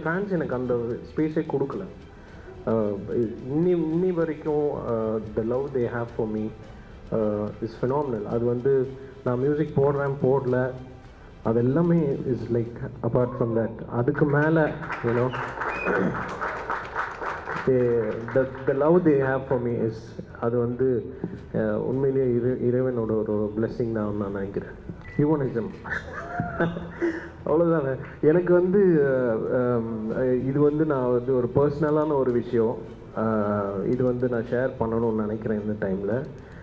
என் fans எனக்கு அந்த ஸ்பேஸே கொடுக்கல Uh, இன்னி இன்னி வரைக்கும் the love they have for me is phenomenal அது வந்து நான் மியூசிக் போடுறேன் போடல அது எல்லாமே is like apart from that அதுக்கு மேலே you know the the love they have for me is அது வந்து uh, உண்மையிலேயே இறை இறைவனோட ஒரு பிளெஸ்ஸிங் தான் நான் நினைக்கிறேன் ஹியூமனிசம் அவ்வளோதாங்க எனக்கு வந்து அஹ், அஹ், இது வந்து நான் வந்து ஒரு பர்சனலான ஒரு விஷயம் அஹ், இது வந்து நான் ஷேர் பண்ணணும்னு நினைக்கிறேன் இந்த டைமில்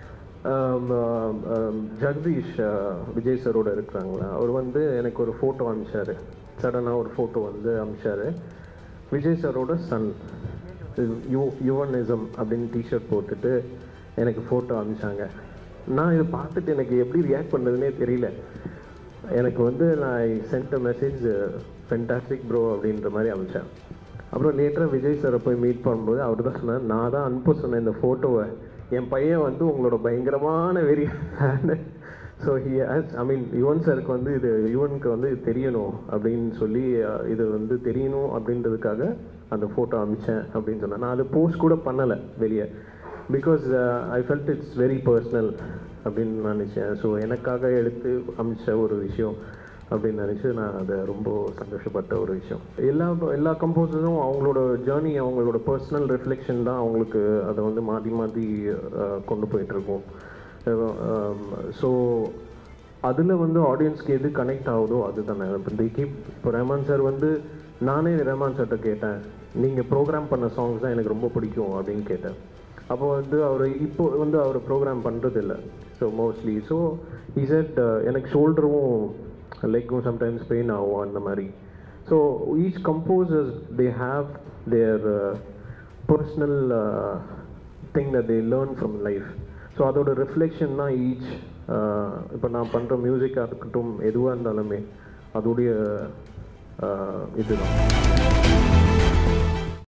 ஜெகதீஷ் அஹ், விஜய் சரோட இருக்கிறாங்களா அவர் வந்து எனக்கு ஒரு ஃபோட்டோ அனுப்பிச்சாரு சடனாக ஒரு ஃபோட்டோ வந்து அனுப்பிச்சாரு விஜய் சரோட சன் யூ யுவனிசம் அப்படின்னு டிஷர்ட் போட்டுட்டு எனக்கு ஃபோட்டோ அனுப்பிச்சாங்க நான் இதை பார்த்துட்டு எனக்கு எப்படி ரியாக்ட் பண்ணுறதுனே தெரியல எனக்கு வந்து நான் சென்ட் மெசேஜ் ஃபென்டாஸ்டிக் ப்ரோ அப்படின்ற மாதிரி அனுப்பிச்சேன் அப்புறம் லேட்டராக விஜய் சாரை போய் மீட் பண்ணும்போது அவர் தான் சொன்னார் நான் தான் அனுப்ப சொன்னேன் இந்த ஃபோட்டோவை என் பையன் வந்து உங்களோட பயங்கரமான வெறி so he I mean Yuvan சாருக்கு வந்து இது யுவனுக்கு வந்து இது தெரியணும் அப்படின்னு சொல்லி அஹ், இது வந்து தெரியணும் அப்படின்றதுக்காக அந்த ஃபோட்டோ அனுப்பிச்சேன் அப்படின்னு சொன்னேன் நான் அது போஸ்ட் கூட பண்ணலை வெளியே because I felt it's very personal அப்படின்னு நினச்சேன் ஸோ எனக்காக எடுத்து அமிச்ச ஒரு விஷயம் அப்படின்னு நினச்சி நான் அதை ரொம்ப சந்தோஷப்பட்ட ஒரு விஷயம் எல்லா எல்லா கம்போசரும் அவங்களோட ஜேர்னி அவங்களோட பர்சனல் ரிஃப்ளெக்ஷன் தான் அவங்களுக்கு அதை வந்து மாற்றி மாற்றி அஹ், கொண்டு போயிட்டுருக்கோம் ஸோ அதில் வந்து ஆடியன்ஸ்க்கு எது கனெக்ட் ஆகுதோ அதுதானே இப்போ தி கீப் இப்போ ரஹ்மான் சார் வந்து நானே ரஹ்மான் சார்கிட்ட கேட்டேன் நீங்கள் ப்ரோக்ராம் பண்ண சாங்ஸ் தான் எனக்கு ரொம்ப பிடிக்கும் அப்படின்னு கேட்டேன் அப்போ வந்து அவர் இப்போ வந்து அவர் ப்ரோக்ராம் பண்ணுறது இல்லை ஸோ மோஸ்ட்லி ஸோ இசட் எனக்கு ஷோல்டரும் லெக்கும் சம்டைம்ஸ் பெயின் ஆகும் அந்த மாதிரி so each composers they have their personal thing that they learn from life so அதோட ரிஃப்ளெக்ஷன் தான் ஈச் இப்போ நான் பண்ணுற மியூசிக்காக இருக்கட்டும் எதுவாக இருந்தாலுமே அதோடைய uh, இதுதான்